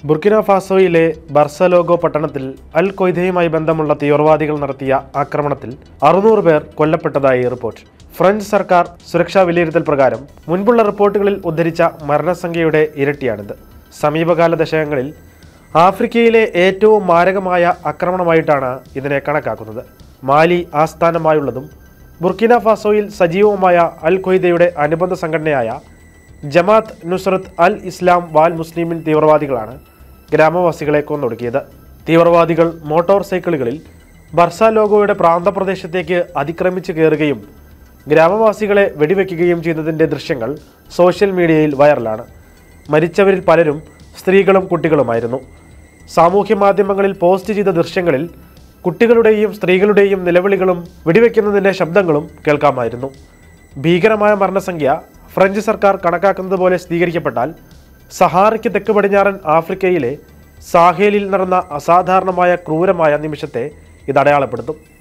Burkina ഫാസോയിലെ ബർസലോഗോ പട്ടണത്തിൽ അൽ കൊയ്ദയുമായി ബന്ധമുള്ള തീവ്രവാദികൾ നടത്തിയ ആക്രമണത്തിൽ അറുന്നൂറ് പേർ കൊല്ലപ്പെട്ടതായി റിപ്പോർട്ട് ഫ്രഞ്ച് സർക്കാർ സുരക്ഷാ വിലയിരുത്തൽ പ്രകാരം മുൻപുള്ള റിപ്പോർട്ടുകളിൽ ഉദ്ധരിച്ച മരണസംഖ്യയുടെ ഇരട്ടിയാണിത് സമീപകാല ദശകങ്ങളിൽ ആഫ്രിക്കയിലെ ഏറ്റവും മാരകമായ ആക്രമണമായിട്ടാണ് ഇതിനെ കണക്കാക്കുന്നത് മാലി ആസ്ഥാനമായുള്ളതും ബുർക്കിന ഫാസോയിൽ സജീവമായ അൽ ഖ്വയ്ദയുടെ അനുബന്ധ സംഘടനയായ ജമാത്ത് നുസ്രത്ത് അൽ ഇസ്ലാം വാൽ മുസ്ലിമിൻ തീവ്രവാദികളാണ് ഗ്രാമവാസികളെ കൊന്നൊടുക്കിയത് തീവ്രവാദികൾ മോട്ടോർ സൈക്കിളുകളിൽ ബർസ ലോഗോയുടെ പ്രാന്തപ്രദേശത്തേക്ക് അതിക്രമിച്ചു കയറുകയും ഗ്രാമവാസികളെ വെടിവെക്കുകയും ചെയ്തതിൻ്റെ ദൃശ്യങ്ങൾ സോഷ്യൽ മീഡിയയിൽ വൈറലാണ് മരിച്ചവരിൽ പലരും സ്ത്രീകളും കുട്ടികളുമായിരുന്നു സാമൂഹ്യ മാധ്യമങ്ങളിൽ പോസ്റ്റ് ചെയ്ത ദൃശ്യങ്ങളിൽ കുട്ടികളുടെയും സ്ത്രീകളുടെയും നിലവിളികളും വെടിവെക്കുന്നതിൻ്റെ ശബ്ദങ്ങളും കേൾക്കാമായിരുന്നു ഭീകരമായ മരണസംഖ്യ ഫ്രഞ്ച് സർക്കാർ കണക്കാക്കുന്നത് പോലെ സ്ഥിരീകരിക്കപ്പെട്ടാൽ സഹാറയ്ക്ക് തെക്ക് പടിഞ്ഞാറൻ ആഫ്രിക്കയിലെ സാഹേലിൽ നടന്ന അസാധാരണമായ ക്രൂരമായ നിമിഷത്തെ ഇത് അടയാളപ്പെടുത്തും